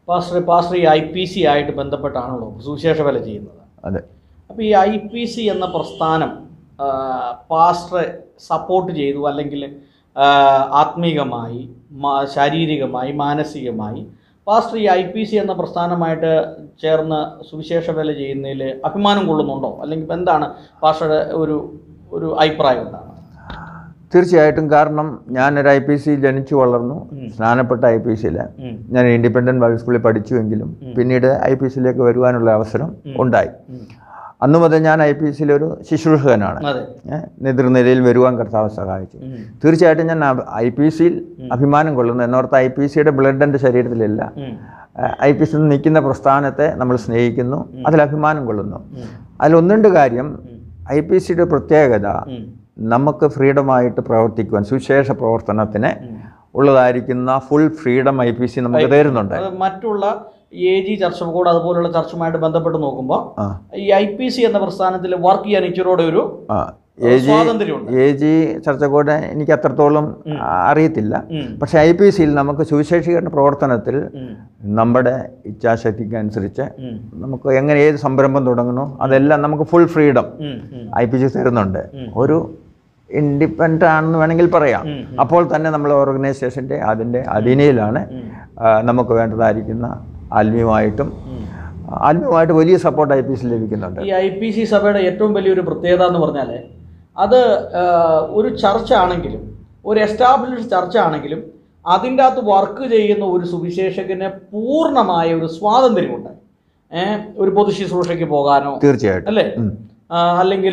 Pastor pastor ഈ I P C ആയിട്ട് ബന്ധപ്പെട്ടാണല്ലോ സുവിശേഷ വേല ചെയ്യുന്നത് അതെ അപ്പോൾ ഈ ഐ പി സി എന്ന പ്രസ്ഥാനം ആ, പാസ്റ്ററെ സപ്പോർട്ട് ചെയ്തു അല്ലെങ്കിൽ ആ, ആത്മീകമായി മാ- ശാരീരികമായി മാനസികമായി പാസ്റ്റർ ഈ ഐ പി സി എന്ന പ്രസ്ഥാനമായിട്ട് ചേർന്ന് സുവിശേഷ വേല ചെയ്യുന്നതിൽ അഭിമാനം കൊള്ളുന്നുണ്ടോ അല്ലെങ്കിൽ എന്താണ് പാസ്റ്ററുടെ ഒരു ഒരു അഭിപ്രായം എന്താണ് തീർച്ചയായിട്ടും കാരണം ഞാനൊരു ഐ പി സി ജനിച്ചു വളർന്നു ഉം. സ്നാനപ്പെട്ട ഐ പി സിയിൽ ഉം. ഞാൻ ഇൻഡിപെൻഡൻറ്റ് ബൈബിൾ സ്കൂളിൽ പഠിച്ചുവെങ്കിലും പിന്നീട് ഐ പി സിയിലേക്ക് വരുവാനുള്ള അവസരം ഉണ്ടായി ഉം. അന്ന് മുതൽ ഞാൻ ഐ പി സിയിലൊരു ശുശ്രൂഷകനാണ് അതെ ഏ, നേതൃനിരയിൽ വരുവാൻ കർത്താവ് സഹായിച്ചു ഉം. തീർച്ചയായിട്ടും ഞാൻ ഐ പി സിയിൽ അഭിമാനം കൊള്ളുന്നു എന്നോർത്ത് ഐ പി സിയുടെ ബ്ലഡ് എൻ്റെ ശരീരത്തിലില്ല ഉം. ഐ പി സിയിൽ നിൽക്കുന്ന പ്രസ്ഥാനത്തെ നമ്മൾ സ്നേഹിക്കുന്നു അതിൽ അഭിമാനം കൊള്ളുന്നു അതിലൊന്നുണ്ട് കാര്യം ഐ പി സിയുടെ പ്രത്യേകത ഉം. നമുക്ക് ഫ്രീഡമായിട്ട് പ്രവർത്തിക്കുവാൻ സുവിശേഷ പ്രവർത്തനത്തിന് ഉള്ളതായിരിക്കുന്ന full freedom I P C നമുക്ക് തരുന്നുണ്ട് അത് മറ്റുള്ള എ ജി ചർച്ച ബോർഡ് അതുപോലുള്ള ചർച്ചുമായിട്ട് ബന്ധപ്പെട്ട് നോക്കുമ്പോൾ ആ ഈ ഐ പി സി എന്ന പ്രസ്ഥാനത്തിൽ വർക്ക് ചെയ്യാൻ ഇച്ചിരൂടെ ഒരു ആ എ ജി സ്വാതന്ത്ര്യമുണ്ട് എ ജി ചർച്ചക്കൂടെ എനിക്ക് അത്രത്തോളം അറിയത്തില്ല ഉം. പക്ഷേ ഐ പി സിയിൽ നമുക്ക് സുവിശേഷീകരണ പ്രവർത്തനത്തിൽ ഉം. നമ്മുടെ ഇച്ഛാശക്തിക്ക് അനുസരിച്ച് ഉം. നമുക്ക് എങ്ങനെ ഏത് സംരംഭം തുടങ്ങണോ അതെല്ലാം നമുക്ക് ഫുൾ ഫ്രീഡം ഉം. ഉം. ഐ പി സി തരുന്നുണ്ട് ഒരു ഇൻഡിപെൻഡൻ്റ് ആണെന്ന് വേണമെങ്കിൽ പറയാം ഉം. അപ്പോൾ തന്നെ നമ്മൾ ഓർഗനൈസേഷൻ്റെ അതിൻ്റെ അധീനയിലാണ് ആ, നമുക്ക് വേണ്ടതായിരിക്കുന്ന ആത്മീയമായിട്ടും ആത്മീയമായിട്ട് വലിയ സപ്പോർട്ട് ഐ പി സി ലഭിക്കുന്നുണ്ട് ഈ ഐ പി സി സഭയുടെ ഏറ്റവും വലിയൊരു പ്രത്യേകത എന്ന് പറഞ്ഞാൽ അത് ആ, ഒരു ചർച്ച ആണെങ്കിലും ഒരു എസ്റ്റാബ്ലിഷ്ഡ് ചർച്ച ആണെങ്കിലും അതിൻ്റെ അകത്ത് വർക്ക് ചെയ്യുന്ന ഒരു സുവിശേഷകന് പൂർണ്ണമായ ഒരു സ്വാതന്ത്ര്യമുണ്ട് ഏഹ് ഒരു പൊതു ശുശ്രൂഷയ്ക്ക് പോകാനോ തീർച്ചയായിട്ടും അല്ലേ അല്ലെങ്കിൽ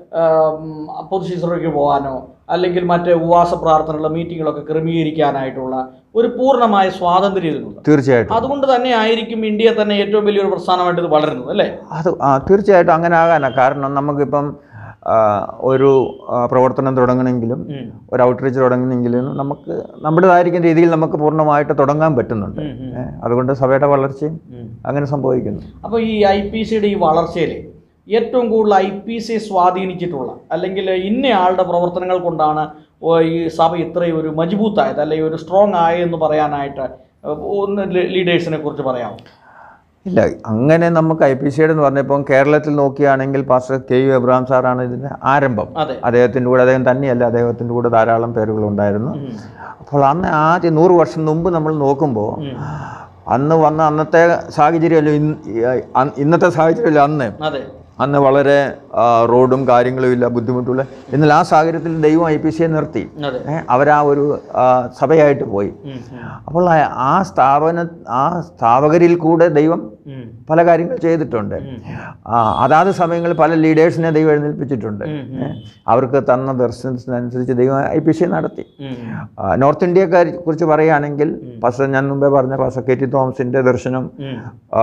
പൊതു ശുശ്രൂഷയ്ക്ക് പോകാനോ അല്ലെങ്കിൽ മറ്റ് ഉപവാസ പ്രാർത്ഥനയുള്ള മീറ്റിങ്ങുകളൊക്കെ ക്രമീകരിക്കാനായിട്ടുള്ള ഒരു പൂർണ്ണമായ സ്വാതന്ത്ര്യം ഇതിനുണ്ട് തീർച്ചയായിട്ടും അതുകൊണ്ട് തന്നെ ആയിരിക്കും ഇന്ത്യയെ തന്നെ ഏറ്റവും വലിയൊരു പ്രസ്ഥാനമായിട്ട് ഇത് വളരുന്നത് അല്ലേ അത് ആ തീർച്ചയായിട്ടും അങ്ങനെ ആകാനാണ് കാരണം നമുക്കിപ്പം ആ, ഒരു ആ, പ്രവർത്തനം തുടങ്ങണമെങ്കിലും ഉം. ഒരു ഔട്ട്റീച്ച് തുടങ്ങണമെങ്കിലും നമുക്ക് നമ്മുടേതായിരിക്കുന്ന രീതിയിൽ നമുക്ക് പൂർണ്ണമായിട്ട് തുടങ്ങാൻ പറ്റുന്നുണ്ട് ഉം, ഉം. ഏ, അതുകൊണ്ട് സഭയുടെ വളർച്ചയും ഉം. അങ്ങനെ സംഭവിക്കുന്നു അപ്പോൾ ഈ ഐ പി സിയുടെ ഈ വളർച്ചയിൽ ഏറ്റവും കൂടുതൽ ഐ പി സി സ്വാധീനിച്ചിട്ടുള്ള അല്ലെങ്കിൽ ഇന്നയാളുടെ പ്രവർത്തനങ്ങൾ കൊണ്ടാണ് ഓ ഈ സഭ ഇത്രയും ഒരു മജബൂത്തായത് അല്ലെങ്കിൽ ഒരു സ്ട്രോങ് ആയെന്ന് പറയാനായിട്ട് ഒന്ന് ലീഡേഴ്സിനെ കുറിച്ച് പറയാമോ ഇല്ല അങ്ങനെ നമുക്ക് ഐ പി സിയുടെ എന്ന് പറഞ്ഞപ്പോൾ കേരളത്തിൽ നോക്കുകയാണെങ്കിൽ പാസ്റ്റർ കെ യു എബ്രഹാം സാറാണ് ഇതിൻ്റെ ആരംഭം അതെ അദ്ദേഹത്തിൻ്റെ കൂടെ അദ്ദേഹം തന്നെയല്ല അദ്ദേഹത്തിൻ്റെ കൂടെ ധാരാളം പേരുകളുണ്ടായിരുന്നു ഉം. അപ്പോൾ അന്ന് ആദ്യം നൂറ് വർഷം മുമ്പ് നമ്മൾ നോക്കുമ്പോൾ ഉം. അന്ന് വന്ന അന്നത്തെ സാഹചര്യമല്ല ഇന്ന് ഈ- ഇന്നത്തെ സാഹചര്യമല്ല അന്ന് അതെ അന്ന് വളരെ ആ, റോഡും കാര്യങ്ങളും ഇല്ല ബുദ്ധിമുട്ടുള്ള എന്നാൽ ആ സാഹചര്യത്തിൽ ദൈവം ഐ പി സിയെ നിർത്തി അതെ ഏ, അവരാ ഒരു ആ, സഭയായിട്ട് പോയി ഉം. ഉം. അപ്പോൾ ആ- ആ സ്ഥാപന ആ സ്ഥാപകരിൽ കൂടെ ദൈവം ഉം. പല കാര്യങ്ങൾ ചെയ്തിട്ടുണ്ട് ഉം. ആ, അതാത് സമയങ്ങളിൽ പല ലീഡേഴ്സിനെ ദൈവം എഴുന്നേൽപ്പിച്ചിട്ടുണ്ട് ഉം. ഏ, അവർക്ക് തന്ന ദർശനത്തിനനുസരിച്ച് ദൈവം ഐ പി സി നടത്തി ഉം. ആ, നോർത്ത് ഇന്ത്യക്കാരെ കുറിച്ച് പറയുകയാണെങ്കിൽ പാസ്റ്റർ ഞാൻ മുമ്പേ പറഞ്ഞ പാസ്റ്റർ കെ ടി തോമസിൻ്റെ ദർശനം ഉം.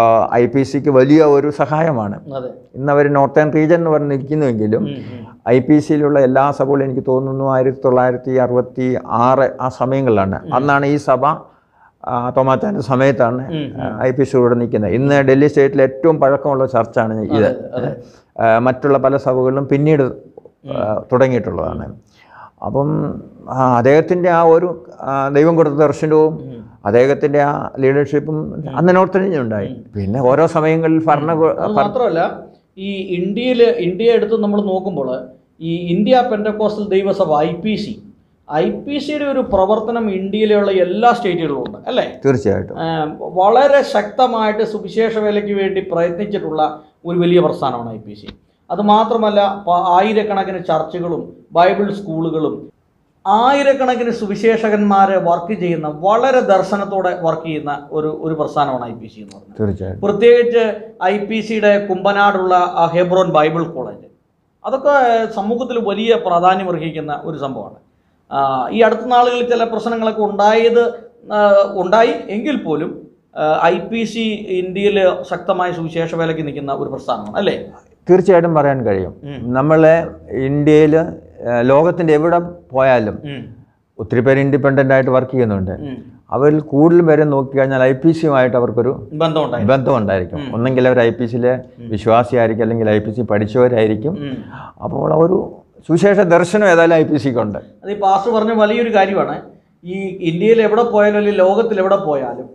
ഐ പി സിക്ക് വലിയ ഒരു സഹായമാണ് അതെ ഇന്ന് അവർ നോർത്തേൺ റീജൻ എന്ന് പറഞ്ഞിരിക്കുന്നുവെങ്കിലും ഉം. ഉം. ഐ പി സിയിലുള്ള എല്ലാ സഭകളും എനിക്ക് തോന്നുന്നു ആയിരത്തി തൊള്ളായിരത്തി അറുപത്തി ആറ് ആ സമയങ്ങളിലാണ് അന്നാണ് ഈ സഭ ആ, തോമാച്ചാൻ്റെ സമയത്താണ് ഐ പി സിയോട് നിൽക്കുന്നത് ഇന്ന് ഡൽഹി സ്റ്റേറ്റിലെ ഏറ്റവും പഴക്കമുള്ള ചർച്ചാണ് ഇത് അതെ. ആ, മറ്റുള്ള പല സഭകളിലും പിന്നീട് ആ, തുടങ്ങിയിട്ടുള്ളതാണ് അപ്പം ആ, അദ്ദേഹത്തിൻ്റെ ആ ഒരു ആ, ദൈവം കൊടുത്ത ദർശനവും അദ്ദേഹത്തിൻ്റെ ആ ലീഡർഷിപ്പും അന്ന് നോർത്ത് ഇന്ത്യ ഉണ്ടായി പിന്നെ ഓരോ സമയങ്ങളിൽ ഭരണ അത് മാത്രമല്ല ഈ ഇന്ത്യയിൽ ഇന്ത്യ എടുത്ത് നമ്മൾ നോക്കുമ്പോൾ ഈ ഇന്ത്യ പെൻഡക്കോസ്റ്റൽ ദൈവസഭ I P C I P സിയുടെ ഒരു പ്രവർത്തനം ഇന്ത്യയിലുള്ള എല്ലാ സ്റ്റേറ്റുകളിലും ഉണ്ട് അല്ലേ തീർച്ചയായിട്ടും ഏം, വളരെ ശക്തമായിട്ട് സുവിശേഷ വേലയ്ക്ക് വേണ്ടി പ്രയത്നിച്ചിട്ടുള്ള ഒരു വലിയ പ്രസ്ഥാനമാണ് ഐ പി സി അത് മാത്രമല്ല പ- ആയിരക്കണക്കിന് ചർച്ചുകളും ബൈബിൾ സ്കൂളുകളും ആയിരക്കണക്കിന് സുവിശേഷകന്മാരെ വർക്ക് ചെയ്യുന്ന വളരെ ദർശനത്തോടെ വർക്ക് ചെയ്യുന്ന ഒരു ഒരു പ്രസ്ഥാനമാണ് ഐ പി സി എന്ന് പറയുന്നത് തീർച്ചയായിട്ടും പ്രത്യേകിച്ച് ഐ പി സിയുടെ കുമ്പനാടുള്ള ആ ഹെബ്രോൻ ബൈബിൾ കോളേജ് അതൊക്കെ സമൂഹത്തിൽ വലിയ പ്രാധാന്യം അർഹിക്കുന്ന ഒരു സംഭവമാണ് ആ, ഈ അടുത്ത നാളുകളിൽ ചില പ്രശ്നങ്ങളൊക്കെ ഉണ്ടായത് ആ, ഉണ്ടായി എങ്കിൽ പോലും ഐ പി സി ഇന്ത്യയിൽ ശക്തമായ സുവിശേഷ വേലയ്ക്ക് നിൽക്കുന്ന ഒരു പ്രസ്ഥാനമാണ് അല്ലേ തീർച്ചയായിട്ടും പറയാൻ കഴിയും ഉം. നമ്മളെ ഇന്ത്യയിൽ ലോകത്തിൻ്റെ എവിടെ പോയാലും ഉം. ഒത്തിരി പേര് ഇൻഡിപെൻഡൻ്റ് ആയിട്ട് വർക്ക് ചെയ്യുന്നുണ്ട് ഉം. അവരിൽ കൂടുതൽ പേരെ നോക്കിക്കഴിഞ്ഞാൽ ഐ പി സിയുമായിട്ട് അവർക്കൊരു ബന്ധമുണ്ടായി ബന്ധമുണ്ടായിരിക്കും ഒന്നെങ്കിൽ അവർ ഐ പി സിയിലെ വിശ്വാസിയായിരിക്കും അല്ലെങ്കിൽ ഐ പി സി പഠിച്ചവരായിരിക്കും ഉം. അപ്പോൾ ഒരു സുവിശേഷ ദർശനം ഏതായാലും ഐ പി സിക്കുണ്ട് അത് ഈ പാസ്റ്റർ പറഞ്ഞ വലിയൊരു കാര്യമാണ് ഈ ഇന്ത്യയിൽ എവിടെ പോയാലും അല്ലെങ്കിൽ ലോകത്തിൽ എവിടെ പോയാലും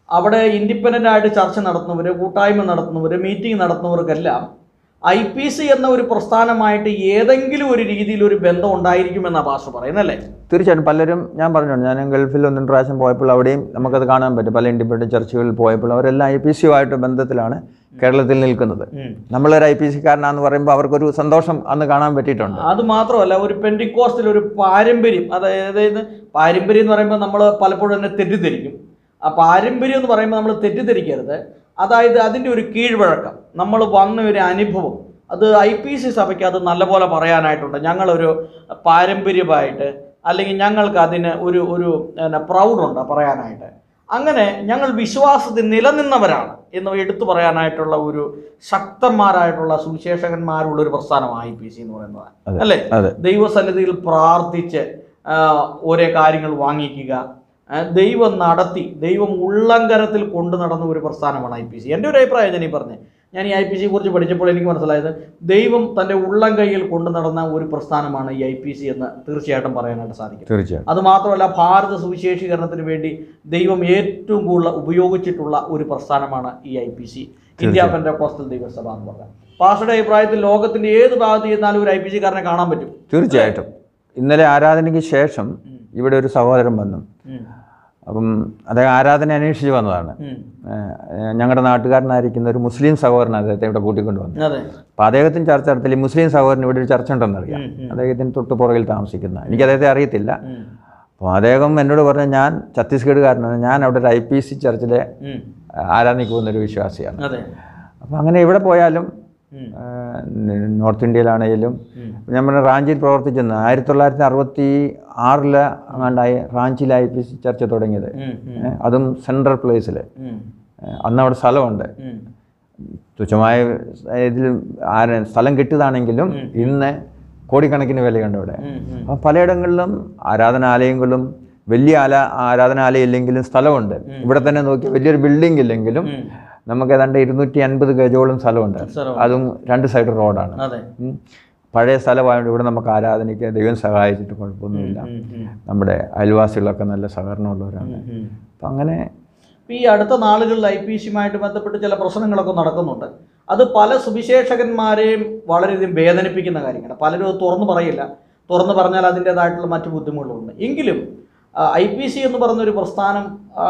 അവിടെ ഇൻഡിപെൻഡൻ്റ് ആയിട്ട് ചർച്ച നടത്തുന്നവർ കൂട്ടായ്മ നടത്തുന്നവർ മീറ്റിംഗ് നടത്തുന്നവർക്കെല്ലാം ഐ പി സി എന്ന ഒരു പ്രസ്ഥാനമായിട്ട് ഏതെങ്കിലും ഒരു രീതിയിൽ ഒരു ബന്ധം ഉണ്ടായിരിക്കുമെന്നാണ് പാസ്റ്റർ പറയുന്നല്ലേ തീർച്ചയായിട്ടും പലരും ഞാൻ പറഞ്ഞു ഞാൻ ഗൾഫിൽ ഒന്നും പ്രാവശ്യം പോയപ്പോൾ അവിടെയും നമുക്കത് കാണാൻ പറ്റും പല ഇൻഡിപെൻഡൻറ്റ് ചർച്ചുകളിൽ പോയപ്പോൾ അവരെല്ലാം ഐ പി സിയുമായിട്ട് ബന്ധത്തിലാണ് കേരളത്തിൽ നിൽക്കുന്നത് നമ്മളൊരു ഐ പി സിക്കാരനാന്ന് പറയുമ്പോൾ അവർക്കൊരു സന്തോഷം അന്ന് കാണാൻ പറ്റിയിട്ടുണ്ട് അത് മാത്രമല്ല ഒരു പെൻഡിക്കോസ്റ്റിൽ ഒരു പാരമ്പര്യം അതായത് പാരമ്പര്യം എന്ന് പറയുമ്പോൾ നമ്മൾ പലപ്പോഴും തന്നെ തെറ്റിദ്ധരിക്കും ആ പാരമ്പര്യം എന്ന് പറയുമ്പോൾ നമ്മൾ തെറ്റിദ്ധരിക്കരുത് അതായത് അതിൻ്റെ ഒരു കീഴ്വഴക്കം നമ്മൾ വന്ന ഒരു അനുഭവം അത് ഐ പി സി സഭയ്ക്ക് അത് നല്ലപോലെ പറയാനായിട്ടുണ്ട് ഞങ്ങളൊരു പാരമ്പര്യമായിട്ട് അല്ലെങ്കിൽ ഞങ്ങൾക്ക് അതിന് ഒരു ഒരു പിന്നെ പ്രൗഡുണ്ട് പറയാനായിട്ട് അങ്ങനെ ഞങ്ങൾ വിശ്വാസത്തിൽ നിലനിന്നവരാണ് എന്ന് എടുത്തു പറയാനായിട്ടുള്ള ഒരു ശക്തന്മാരായിട്ടുള്ള സുവിശേഷകന്മാരുള്ള ഒരു പ്രസ്ഥാനമാണ് ഐ പി സി എന്ന് പറയുന്നത് അതെ. അല്ലേ അതെ ദൈവസന്നിധിയിൽ പ്രാർത്ഥിച്ച് ആ, ഓരോ കാര്യങ്ങൾ വാങ്ങിക്കുക ആ, ദൈവം നടത്തി ദൈവം ഉള്ളങ്കരത്തിൽ കൊണ്ടു നടന്ന ഒരു പ്രസ്ഥാനമാണ് ഐ പി സി എൻ്റെ ഒരു അഭിപ്രായം ഞാൻ ഈ പറഞ്ഞത് ഞാൻ ഈ ഐ പി സിയെ കുറിച്ച് പഠിച്ചപ്പോൾ എനിക്ക് മനസ്സിലായത് ദൈവം തൻ്റെ ഉള്ളം കൈയിൽ കൊണ്ടു നടന്ന ഒരു പ്രസ്ഥാനമാണ് ഈ ഐ പി സി എന്ന് തീർച്ചയായിട്ടും പറയാനായിട്ട് സാധിക്കും തീർച്ചയായിട്ടും അത് മാത്രമല്ല ഭാരത സുവിശേഷീകരണത്തിന് വേണ്ടി ദൈവം ഏറ്റവും കൂടുതൽ ഉപയോഗിച്ചിട്ടുള്ള ഒരു പ്രസ്ഥാനമാണ് ഈ I P C India pentecostal ദൈവസഭ എന്ന് പറഞ്ഞാൽ പാസ്റ്ററുടെ അഭിപ്രായത്തിൽ ലോകത്തിന്റെ ഏത് ഭാഗത്ത് ചെന്നാലും ഒരു ഐ പി സിക്കാരനെ കാണാൻ പറ്റും തീർച്ചയായിട്ടും ഇന്നലെ ആരാധനയ്ക്ക് ശേഷം ഇവിടെ ഒരു സഹോദരൻ വന്നു ഉം. അപ്പം അദ്ദേഹം ആരാധന അന്വേഷിച്ച് വന്നതാണ് ഉം. ഏഹ് ഞങ്ങളുടെ നാട്ടുകാരനായിരിക്കുന്ന ഒരു മുസ്ലിം സഹോദരൻ അദ്ദേഹത്തെ ഇവിടെ കൂട്ടിക്കൊണ്ട് വന്നു അതെ അപ്പം അദ്ദേഹത്തിന് ചർച്ച നടത്തില്ല ഈ മുസ്ലിം സഹോദരൻ ഇവിടെ ഒരു ചർച്ച ഉണ്ടെന്നറിയാം ഉം, ഉം. അദ്ദേഹത്തിന് തൊട്ട് പുറകിൽ താമസിക്കുന്ന എനിക്ക് അദ്ദേഹത്തെ അറിയത്തില്ല ഉം. അപ്പോൾ അദ്ദേഹം എന്നോട് പറഞ്ഞു ഞാൻ ഛത്തീസ്ഗഡുകാരനാണ് ഞാൻ അവിടെ ഒരു ഐ പി സി ചർച്ചിലെ ഉം. ആരാധനയ്ക്ക് പോകുന്നൊരു വിശ്വാസിയാണ് അതെ അപ്പോൾ അങ്ങനെ എവിടെ പോയാലും ഉം. ഏഹ് നോർത്ത് ഇന്ത്യയിലാണെങ്കിലും ഉം. ഞാൻ പറഞ്ഞ റാഞ്ചിയിൽ പ്രവർത്തിച്ചെന്ന് ആയിരത്തി തൊള്ളായിരത്തി അറുപത്തി ആറിൽ അങ്ങാണ്ടായി റാഞ്ചിയിൽ ഐ പി സി ചർച്ച തുടങ്ങിയത് ഉം. ഉം. ഏഹ് അതും സെൻട്രൽ പ്ലേസിൽ ഉം. അന്ന് അവിടെ സ്ഥലമുണ്ട് ഉം. തുച്ഛമായ ഇതിൽ ആര് സ്ഥലം കിട്ടിയതാണെങ്കിലും ഇന്ന് കോടിക്കണക്കിന് വിലയുണ്ട് അവിടെ ഉം. ഉം. അപ്പോൾ പലയിടങ്ങളിലും ആരാധനാലയങ്ങളും വലിയ ആല ആരാധനാലയം ഇല്ലെങ്കിലും സ്ഥലമുണ്ട് ഇവിടെ തന്നെ നോക്കി വലിയൊരു ബിൽഡിംഗ് ഇല്ലെങ്കിലും ഉം. നമുക്ക് ഏതാണ്ട് ഇരുന്നൂറ്റി അൻപത് ഗജോളം സ്ഥലമുണ്ട് സ്ഥലമുണ്ട്. അതും രണ്ട് സൈഡ് റോഡാണ് അതെ ഉം. പഴയ സ്ഥലമായതുകൊണ്ട് ഇവിടെ നമുക്ക് ആരാധനയ്ക്ക് ദൈവം സഹായിച്ചിട്ട് കുഴപ്പമൊന്നുമില്ല ഉം. ഉം. നമ്മുടെ അയൽവാസികളൊക്കെ നല്ല സഹകരണമുള്ളവരാണ് ഉം. അപ്പം അങ്ങനെ ഇപ്പൊ ഈ അടുത്ത നാളുകളിൽ ഐ പി സിയുമായിട്ട് ബന്ധപ്പെട്ട് ചില പ്രശ്നങ്ങളൊക്കെ നടക്കുന്നുണ്ട് അത് പല സുവിശേഷകന്മാരെയും വളരെയധികം വേദനിപ്പിക്കുന്ന കാര്യങ്ങളാണ് പലരും അത് തുറന്നു പറയില്ല തുറന്നു പറഞ്ഞാൽ അതിൻ്റെതായിട്ടുള്ള മറ്റു ബുദ്ധിമുട്ടുകളുണ്ട് എങ്കിലും ഐ പി സി എന്ന് പറയുന്നൊരു പ്രസ്ഥാനം ആ,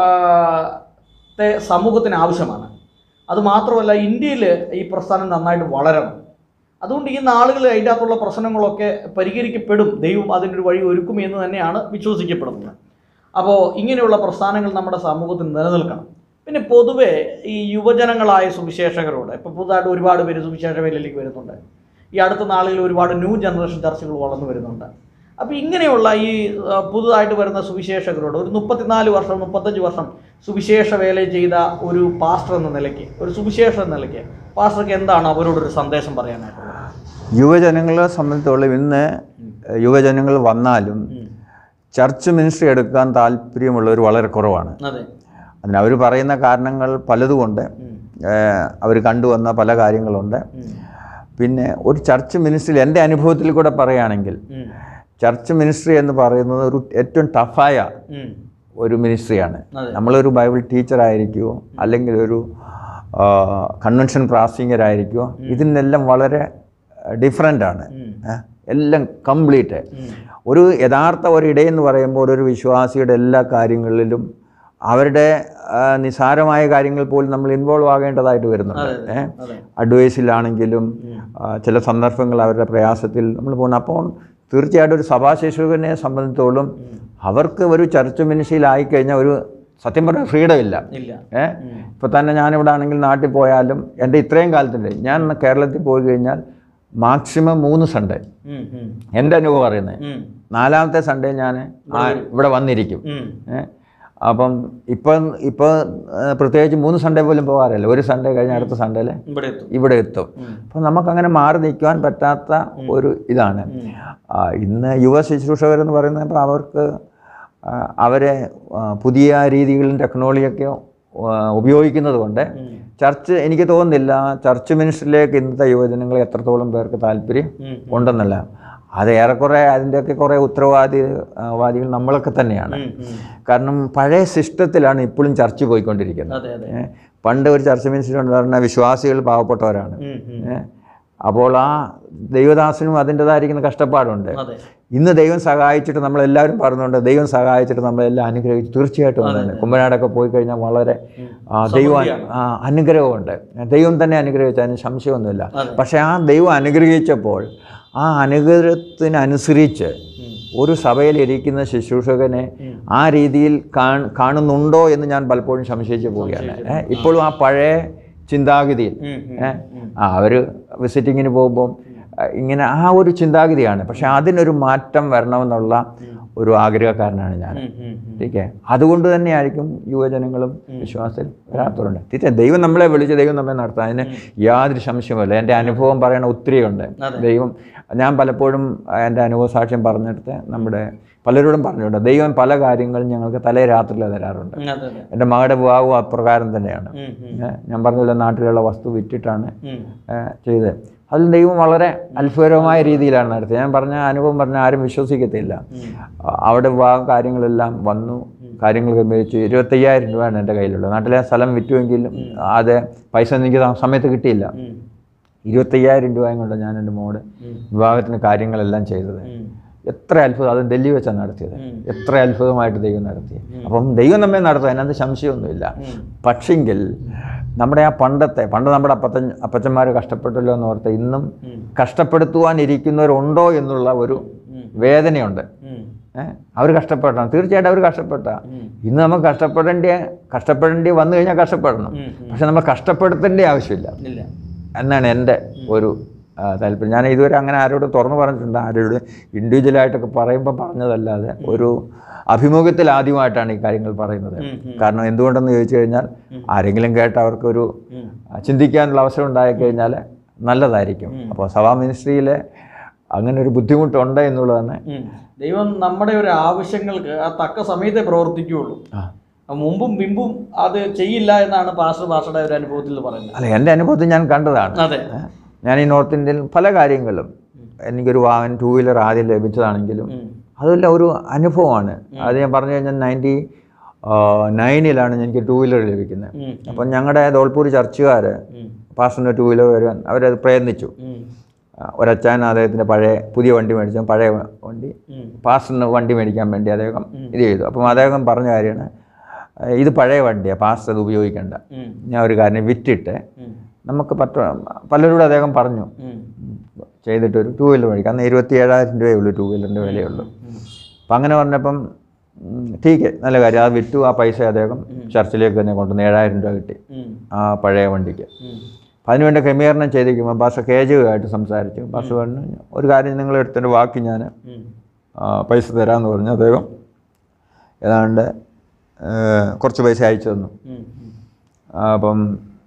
ത്തെ സമൂഹത്തിന് ആവശ്യമാണ് അത് മാത്രമല്ല ഇന്ത്യയിൽ ഈ പ്രസ്ഥാനം നന്നായിട്ട് വളരണം അതുകൊണ്ട് ഈ നാളുകളിൽ അതിൻ്റെ അകത്തുള്ള പ്രശ്നങ്ങളൊക്കെ പരിഹരിക്കപ്പെടും ദൈവം അതിനൊരു വഴി ഒരുക്കും എന്ന് തന്നെയാണ് വിശ്വസിക്കപ്പെടുന്നത് അപ്പോൾ ഇങ്ങനെയുള്ള പ്രസ്ഥാനങ്ങൾ നമ്മുടെ സമൂഹത്തിൽ നിലനിൽക്കണം പിന്നെ പൊതുവെ ഈ യുവജനങ്ങളായ സുവിശേഷകരോട് ഇപ്പോൾ പുതുതായിട്ട് ഒരുപാട് പേര് സുവിശേഷ വേലയിലേക്ക് വരുന്നുണ്ട് ഈ അടുത്ത നാളുകളിൽ ഒരുപാട് ന്യൂ ജനറേഷൻ ചർച്ചകൾ വളർന്നു വരുന്നുണ്ട് അപ്പോൾ ഇങ്ങനെയുള്ള ഈ ആ, പുതുതായിട്ട് വരുന്ന സുവിശേഷകരോട് ഒരു മുപ്പത്തിനാല് വർഷം മുപ്പത്തഞ്ച് വർഷം സുവിശേഷ വേല ചെയ്ത ഒരു പാസ്റ്റർ എന്ന നിലയ്ക്ക് ഒരു സുവിശേഷ എന്ന നിലയ്ക്ക് പാസ്റ്റർക്ക് എന്താണ് അവരോടൊരു സന്ദേശം പറയാനായിട്ടുള്ളത് യുവജനങ്ങളെ സംബന്ധിച്ചോളം ഇന്ന് യുവജനങ്ങൾ വന്നാലും ചർച്ച് മിനിസ്ട്രി എടുക്കാൻ താല്പര്യമുള്ളവർ വളരെ കുറവാണ് അതെ അതിന് അവർ പറയുന്ന കാരണങ്ങൾ പലതുമുണ്ട് ഉം. അവർ കണ്ടുവന്ന പല കാര്യങ്ങളുണ്ട് ഉം. പിന്നെ ഒരു ചർച്ച് മിനിസ്ട്രിയിൽ എൻ്റെ അനുഭവത്തിൽ കൂടെ പറയുകയാണെങ്കിൽ ഉം. ചർച്ച് മിനിസ്ട്രി എന്ന് പറയുന്നത് ഒരു ഏറ്റവും ടഫായ ഉം. ഒരു മിനിസ്ട്രിയാണ് അതെ. നമ്മളൊരു ബൈബിൾ ടീച്ചർ ആയിരിക്കുമോ അല്ലെങ്കിൽ ഒരു കൺവെൻഷൻ പ്രാസിംഗർ ആയിരിക്കുമോ ഇതിനെല്ലാം വളരെ ഡിഫറെൻ്റ് ആണ് ഉം. ഏ? എല്ലാം കംപ്ലീറ്റ് ഉം. ഒരു യഥാർത്ഥ ഒരു ഇടയെന്ന് പറയുമ്പോൾ ഒരു വിശ്വാസിയുടെ എല്ലാ കാര്യങ്ങളിലും അവരുടെ ആ, നിസാരമായ കാര്യങ്ങൾ പോലും നമ്മൾ ഇൻവോൾവ് ആകേണ്ടതായിട്ട് വരുന്നുണ്ട് അതെ, ഏ? അതെ. അഡ്വൈസിലാണെങ്കിലും ആ, ചില സന്ദർഭങ്ങൾ അവരുടെ പ്രയാസത്തിൽ നമ്മൾ പോകുന്നു അപ്പോൾ തീർച്ചയായിട്ടും ഒരു സഭാശിശുവിനെ സംബന്ധിച്ചോളം അവർക്ക് ഒരു ചർച്ച് മിനിസ്ട്രിയിലായിക്കഴിഞ്ഞാൽ ഒരു സത്യം പറഞ്ഞ ഫ്രീഡം ഇല്ല ഇല്ല ഏ ഇപ്പോൾ തന്നെ ഞാനിവിടെ ആണെങ്കിൽ നാട്ടിൽ പോയാലും എൻ്റെ ഇത്രയും കാലത്തിൻ്റെ ഞാൻ കേരളത്തിൽ പോയി കഴിഞ്ഞാൽ മാക്സിമം മൂന്ന് സൺഡേ ഉം. ഉം. എൻ്റെ അനുഭവം പറയുന്നത് ഉം. നാലാമത്തെ സൺഡേ ഞാൻ ഇവിടെ വന്നിരിക്കും ഉം. ഏ അപ്പം ഇപ്പം ഇപ്പോൾ പ്രത്യേകിച്ച് മൂന്ന് സൺഡേ പോലും പോകാറില്ല ഒരു സൺഡേ കഴിഞ്ഞ അടുത്ത സൺഡേയിൽ ഇവിടെ എത്തും ഇവിടെ എത്തും ഉം. അപ്പം നമുക്കങ്ങനെ മാറി നിൽക്കുവാൻ പറ്റാത്ത ഒരു ഇതാണ് ആ, ഇന്ന് യുവ ശുശ്രൂഷകരെന്ന് പറയുന്നത് അപ്പോൾ അവർക്ക് ആ, അവരെ ആ, പുതിയ രീതികളും ടെക്നോളജിയൊക്കെ ആ, ഉപയോഗിക്കുന്നത് കൊണ്ട് ഉം. ചർച്ച് എനിക്ക് തോന്നുന്നില്ല ചർച്ച് മിനിസ്റ്ററിലേക്ക് ഇന്നത്തെ യുവജനങ്ങൾ എത്രത്തോളം പേർക്ക് താല്പര്യം ഉം. ഉണ്ടെന്നല്ല അത് ഏറെക്കുറെ അതിൻ്റെയൊക്കെ കുറേ ഉത്തരവാദി ആ, വാദികൾ നമ്മളൊക്കെ തന്നെയാണ് ഉം, ഉം. കാരണം പഴയ സിസ്റ്റത്തിലാണ് ഇപ്പോഴും ചർച്ച പോയിക്കൊണ്ടിരിക്കുന്നത് അതെ അതെ ഏ, പണ്ട് ഒരു ചർച്ച മിനിസ്റ്റർ ഉണ്ടായിരുന്ന വിശ്വാസികൾ പാവപ്പെട്ടവരാണ് ഉം, ഉം. ഏ, അപ്പോൾ ആ ദൈവദാസനും അതിൻ്റെതായിരിക്കുന്ന കഷ്ടപ്പാടുണ്ട് അതെ ഇന്ന് ദൈവം സഹായിച്ചിട്ട് നമ്മളെല്ലാവരും പറഞ്ഞുകൊണ്ട് ദൈവം സഹായിച്ചിട്ട് നമ്മളെല്ലാം അനുഗ്രഹിച്ചു തീർച്ചയായിട്ടും തന്നെ കുമ്പനാടൊക്കെ പോയി കഴിഞ്ഞാൽ വളരെ ആ, ദൈവം അനു- ആ, അനുഗ്രഹമുണ്ട് ദൈവം തന്നെ അനുഗ്രഹിച്ചു അതിന് സംശയമൊന്നുമില്ല അതെ. പക്ഷേ ആ ദൈവം അനുഗ്രഹിച്ചപ്പോൾ ആ അനുഗ്രഹത്തിനനുസരിച്ച് ഉം. ഒരു സഭയിലിരിക്കുന്ന ശുശ്രൂഷകനെ ആ രീതിയിൽ കാണ്- കാണുന്നുണ്ടോ എന്ന് ഞാൻ പലപ്പോഴും സംശയിച്ചു പോവുകയാണ് ഏ, ഇപ്പോഴും ആ പഴയ ചിന്താഗതിയിൽ ഉം, ഉം. ഏ, ആ അവർ വിസിറ്റിങ്ങിന് പോകുമ്പം ആ, ഇങ്ങനെ ആ ഒരു ചിന്താഗതിയാണ് പക്ഷെ അതിനൊരു മാറ്റം വരണമെന്നുള്ള ഒരു ആഗ്രഹക്കാരനാണ് ഞാൻ ഉം, ഉം, ഉം. ടീക്കെ അതുകൊണ്ട് തന്നെയായിരിക്കും യുവജനങ്ങളും വിശ്വാസത്തിൽ വരാത്തവരുണ്ട് തീർച്ചയായും ദൈവം നമ്മളെ വിളിച്ച് ദൈവം നമ്മെ നടത്താം അതിന് യാതൊരു സംശയവുമില്ല എൻ്റെ അനുഭവം പറയണ ഒത്തിരിയുണ്ട് അതെ. ദൈവം ഞാൻ പലപ്പോഴും എൻ്റെ അനുഭവ സാക്ഷ്യം പറഞ്ഞെടുത്ത് നമ്മുടെ പലരോടും പറഞ്ഞിട്ടുണ്ട് ദൈവം പല കാര്യങ്ങളും ഞങ്ങൾക്ക് തലേ രാത്രിയിൽ തരാറുണ്ട് ഉം, അതെ അതെ എൻ്റെ മകളുടെ വിവാഹവും അപ്രകാരം തന്നെയാണ് ഉം, ഉം. ഏ, ഞാൻ പറഞ്ഞില്ല നാട്ടിലുള്ള വസ്തു വിറ്റിട്ടാണ് ഉം. ഏ, ചെയ്തത് അതിൽ ദൈവം വളരെ അത്ഭുതകരമായ രീതിയിലാണ് നടത്തിയത് ഞാൻ പറഞ്ഞ അനുഭവം പറഞ്ഞ ആരും വിശ്വസിക്കത്തില്ല അ- അവിടെ വിവാഹം കാര്യങ്ങളെല്ലാം വന്നു കാര്യങ്ങൾ ക്രമീകരിച്ചു ഇരുപത്തയ്യായിരം രൂപയാണ് എൻ്റെ കയ്യിലുള്ളത് നാട്ടിലെ സ്ഥലം വിറ്റുവെങ്കിലും അത് പൈസ എനിക്ക് ആ സമയത്ത് കിട്ടിയില്ല ഉം. ഇരുപത്തയ്യായിരം രൂപയും കൊണ്ട് ഞാൻ എൻ്റെ മോട് ഉം. വിവാഹത്തിന് കാര്യങ്ങളെല്ലാം ചെയ്തത് ഉം. എത്ര അത്ഭുതം അത് ഡൽഹി വെച്ചാണ് നടത്തിയത് ഉം. എത്ര അത്ഭുതമായിട്ട് ദൈവം നടത്തി അപ്പം ദൈവം നമ്മെ നടത്തും അതിനകത്ത് സംശയമൊന്നുമില്ല ഉം. പക്ഷെങ്കിൽ നമ്മുടെ ആ പണ്ടത്തെ പണ്ട് നമ്മുടെ അപ്പത്തൻ അപ്പച്ചന്മാർ കഷ്ടപ്പെട്ടല്ലോ എന്ന് ഓർത്ത് ഇന്നും ഉം. കഷ്ടപ്പെടുത്തുവാനിരിക്കുന്നവരുണ്ടോ എന്നുള്ള ഒരു ഉം. വേദനയുണ്ട് ഉം. അവർ കഷ്ടപ്പെടണം തീർച്ചയായിട്ടും അവർ കഷ്ടപ്പെട്ട ഉം. ഇന്ന് നമുക്ക് കഷ്ടപ്പെടേണ്ട കഷ്ടപ്പെടേണ്ടി വന്നു കഴിഞ്ഞാൽ കഷ്ടപ്പെടണം ഉം. ഉം. പക്ഷെ നമ്മൾ കഷ്ടപ്പെടുത്തേണ്ട ആവശ്യമില്ല ഇല്ല എന്നാണ് എൻ്റെ ഒരു ആ, താല്പര്യം ഞാൻ ഇതുവരെ അങ്ങനെ ആരോടും തുറന്നു പറഞ്ഞിട്ടുണ്ട് ആരോട് ഇൻഡിവിജ്വലായിട്ടൊക്കെ പറയുമ്പോൾ പറഞ്ഞതല്ലാതെ ഒരു അഭിമുഖത്തിൽ ആദ്യമായിട്ടാണ് ഈ കാര്യങ്ങൾ പറയുന്നത് ഉം, ഉം. കാരണം എന്തുകൊണ്ടെന്ന് ചോദിച്ചു കഴിഞ്ഞാൽ ആരെങ്കിലും കേട്ട് അവർക്കൊരു ഉം. ആ, ചിന്തിക്കാനുള്ള അവസരം ഉണ്ടായി കഴിഞ്ഞാൽ നല്ലതായിരിക്കും അപ്പോൾ സഭാ മിനിസ്ട്രിയിൽ അങ്ങനെ ഒരു ബുദ്ധിമുട്ടുണ്ട് എന്നുള്ളതാണ് ഉം. ദൈവം നമ്മുടെ ഒരു ആവശ്യങ്ങൾക്ക് ആ തക്ക സമയത്തെ പ്രവർത്തിക്കുകയുള്ളൂ ആ മുമ്പും പിമ്പും അത് ചെയ്യില്ല എന്നാണ് പാസ്റ്റർ പാസ്റ്ററുടെ ഒരു അനുഭവത്തിൽ പറയുന്നത് അല്ല എൻ്റെ അനുഭവത്തിൽ ഞാൻ കണ്ടതാണ് അതെ ഏ? ഞാൻ ഈ നോർത്ത് ഇന്ത്യയിൽ പല കാര്യങ്ങളും എനിക്കൊരു വാഹനം ടൂ വീലർ ആദ്യം ലഭിച്ചതാണെങ്കിലും ഉം. അതെല്ലാം ഒരു അനുഭവമാണ് അത് ഞാൻ പറഞ്ഞു കഴിഞ്ഞാൽ നയൻറ്റി നയനിലാണ് എനിക്ക് ടൂ വീലർ ലഭിക്കുന്നത് ഉം. അപ്പം ഞങ്ങളുടെ ദോൾപൂർ ചർച്ചുകാർ ഉം. പാസ്റ്ററിൻ്റെ ടൂ വീലർ വരുവാൻ അവരത് പ്രയത്നിച്ചു ഉം. ആ, ഒരച്ചാൻ അദ്ദേഹത്തിൻ്റെ പഴയ പുതിയ വണ്ടി മേടിച്ചു പഴയ വണ്ടി ഉം. പാസ്റ്ററിന് വണ്ടി മേടിക്കാൻ വേണ്ടി അദ്ദേഹം ഇത് ചെയ്തു അപ്പം അദ്ദേഹം പറഞ്ഞ കാര്യമാണ് "ആ, ഇത് പഴയ വണ്ടിയാണ് പാസ്റ്റർ അത് ഉപയോഗിക്കേണ്ട ഉം. ഞാൻ ഒരു കാര്യം വിറ്റിട്ട് ഉം. നമുക്ക് പറ്റ പലരോടും അദ്ദേഹം പറഞ്ഞു ഉം. ചെയ്തിട്ടൊരു ടൂ വീലർ മേടിക്കാം അന്ന് ഇരുപത്തി ഏഴായിരം രൂപയേ ഉള്ളൂ ടൂ വീലറിൻ്റെ വിലയുള്ളൂ അപ്പം അങ്ങനെ പറഞ്ഞപ്പം ടീക്ക് നല്ല കാര്യം അത് വിറ്റു ആ പൈസ അദ്ദേഹം ചർച്ചിലേക്ക് തന്നെ കൊണ്ടുവന്ന് ഏഴായിരം രൂപ കിട്ടി ഉം. ആ പഴയ വണ്ടിക്ക് ഉം. അപ്പം അതിനുവേണ്ടി ക്രമീകരണം ചെയ്തിരിക്കുമ്പോൾ ബസ് കേജുമായിട്ട് സംസാരിച്ചു ബസ് പറഞ്ഞു ഒരു കാര്യം നിങ്ങൾ എടുത്തതിൻ്റെ ബാക്കി ഞാൻ ഉം. ആ, പൈസ തരാമെന്ന് പറഞ്ഞു അദ്ദേഹം ഏതാണ്ട് ഏ, കുറച്ച് പൈസ അയച്ചു തന്നു ഉം. ഉം. ആ, അപ്പം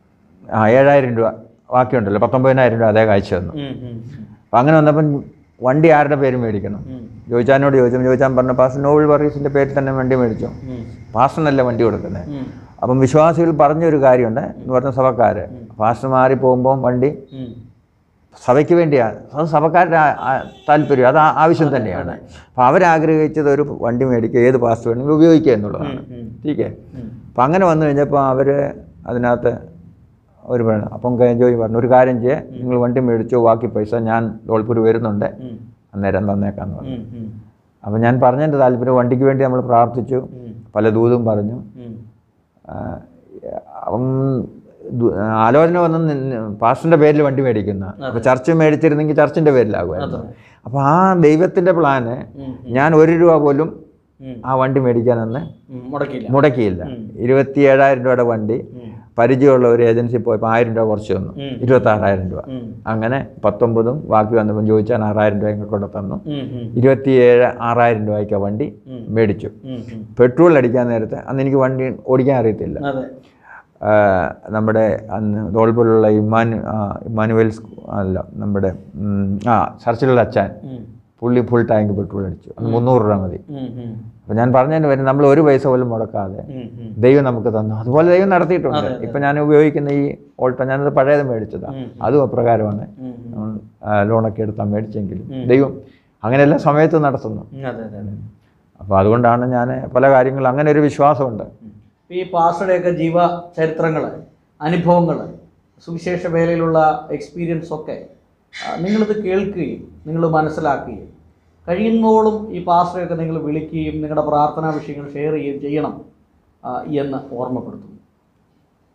ആ ഏഴായിരം രൂപ ബാക്കിയുണ്ടല്ലോ പത്തൊമ്പതിനായിരം രൂപ അദ്ദേഹം അയച്ചു തന്നു ഉം. ഉം. അപ്പം അങ്ങനെ വന്നപ്പം വണ്ടി ആരുടെ പേര് മേടിക്കണം ഉം. ജോയിച്ചാനോട് ചോദിച്ചു ജോയിച്ചാൻ പറഞ്ഞു പാസ് നോവൽ വർഗീസിൻ്റെ പേരിൽ തന്നെ വണ്ടി മേടിച്ചു ഉം. പാസ്റ്ററിനല്ല വണ്ടി കൊടുക്കുന്നത് ഉം. അപ്പം വിശ്വാസികൾ പറഞ്ഞൊരു കാര്യമുണ്ട് എന്ന് പറഞ്ഞ സഭക്കാർ പാസ്റ്റർ മാറി പോകുമ്പോൾ വണ്ടി ഉം. സഭയ്ക്ക് വേണ്ടിയാണ് അത് സഭക്കാരുടെ ആ- ആ- താല്പര്യം അത് ആ- ആവശ്യം തന്നെയാണ് അപ്പോൾ അവരാഗ്രഹിച്ചത് ഒരു വണ്ടി മേടിക്കുക ഏത് പാസ്റ്റർ വേണമെങ്കിലും ഉപയോഗിക്കുക എന്നുള്ളതാണ് ഉം. ടീക്കേ ഉം. അപ്പം അങ്ങനെ വന്നു കഴിഞ്ഞപ്പോൾ അവർ അതിനകത്ത് ഒരു പറഞ്ഞു അപ്പം കെ- ജോയി പറഞ്ഞു ഒരു കാര്യം ചെയ്യേ നിങ്ങൾ വണ്ടി മേടിച്ചോ ബാക്കി പൈസ ഞാൻ ഡോൾപൂർ വരുന്നുണ്ട് ഉം. അന്നേരം തന്നേക്കാന്ന് പറഞ്ഞു ഉം. ഉം. അപ്പം ഞാൻ പറഞ്ഞതിൻ്റെ താല്പര്യം വണ്ടിക്ക് വേണ്ടി നമ്മൾ പ്രാർത്ഥിച്ചു ഉം. പല ദൂതും പറഞ്ഞു ഉം. ആ, അപ്പം ദു- ആലോചന വന്ന് നിന്ന് പാസ്റ്ററിൻ്റെ പേരിൽ വണ്ടി മേടിക്കുന്ന അപ്പോൾ ചർച്ച് മേടിച്ചിരുന്നെങ്കിൽ ചർച്ചിൻ്റെ പേരിലാകുമായിരുന്നു അപ്പോൾ ആ ദൈവത്തിൻ്റെ പ്ലാന് ഉം. ഞാൻ ഒരു രൂപ പോലും ഉം. ആ വണ്ടി മേടിക്കാനൊന്ന് ഉം. മുടക്കിയില്ല മുടക്കിയില്ല ഇരുപത്തി ഏഴായിരം രൂപയുടെ വണ്ടി പരിചയമുള്ള ഒരു ഏജൻസി പോയപ്പോൾ ആയിരം രൂപ കുറച്ച് തന്നു ഉം. ഇരുപത്താറായിരം രൂപ ഉം. അങ്ങനെ പത്തൊമ്പതും ബാക്കി വന്നപ്പം ചോദിച്ചാൽ ആറായിരം രൂപ ഇങ്ങോട്ട് കൊണ്ട് തന്നു ഉം. ഉം. ഇരുപത്തിയേഴ് ആറായിരം രൂപയ്ക്ക് ആ വണ്ടി ഉം. മേടിച്ചു ഉം. ഉം. പെട്രോൾ അടിക്കാൻ നേരത്തെ അന്ന് എനിക്ക് വണ്ടി ഓടിക്കാൻ അറിയത്തില്ല അതെ ആ, നമ്മുടെ അന്ന് തോൾപോലുള്ള ഇമ്മാനു ആ, ഇമ്മാനുവൽ സ്കൂ- അല്ല നമ്മുടെ ഉം, ആ ചർച്ചിലുള്ള അച്ഛൻ ഉം. പുള്ളി ഫുൾ ടാങ്ക് പെട്രോൾ അടിച്ചു അന്ന് മുന്നൂറ് രൂപ മതി ഉം. ഉം. അപ്പോൾ ഞാൻ പറഞ്ഞതിന് വരും നമ്മൾ ഒരു പൈസ പോലും മുടക്കാതെ ഉം. ഉം. ദൈവം നമുക്ക് തന്നു അതുപോലെ ദൈവം നടത്തിയിട്ടുണ്ട് ഇപ്പം ഞാൻ ഉപയോഗിക്കുന്ന ഈ ഓൾട്ടോ ഞാനത് പഴയത് മേടിച്ചതാണ് ഉം. അതും അപ്രകാരമാണ് ഉം. നമ്മൾ, ആ, ലോണൊക്കെ എടുത്താൽ മേടിച്ചെങ്കിലും ദൈവം അങ്ങനെ എല്ലാ സമയത്തും നടത്തുന്നു ഉം, അതെ അതെ അതെ അപ്പോൾ അതുകൊണ്ടാണ് ഞാൻ പല കാര്യങ്ങളും അങ്ങനെ ഒരു വിശ്വാസമുണ്ട് ഉം. ഈ പാസ്റ്ററുടെയൊക്കെ ജീവ ചരിത്രങ്ങൾ അനുഭവങ്ങൾ സുവിശേഷ വേലയിലുള്ള എക്സ്പീരിയൻസ് ഒക്കെ ആ, നിങ്ങളിത് കേൾക്കുകയും നിങ്ങൾ മനസ്സിലാക്കുകയും കഴിയുന്നോളം ഈ പാസ്റ്ററെയൊക്കെ നിങ്ങൾ വിളിക്കുകയും നിങ്ങളുടെ പ്രാർത്ഥനാ വിഷയങ്ങൾ ഷെയർ ചെയ്യുകയും ചെയ്യണം ആ, എന്ന് ഓർമ്മപ്പെടുത്തുന്നു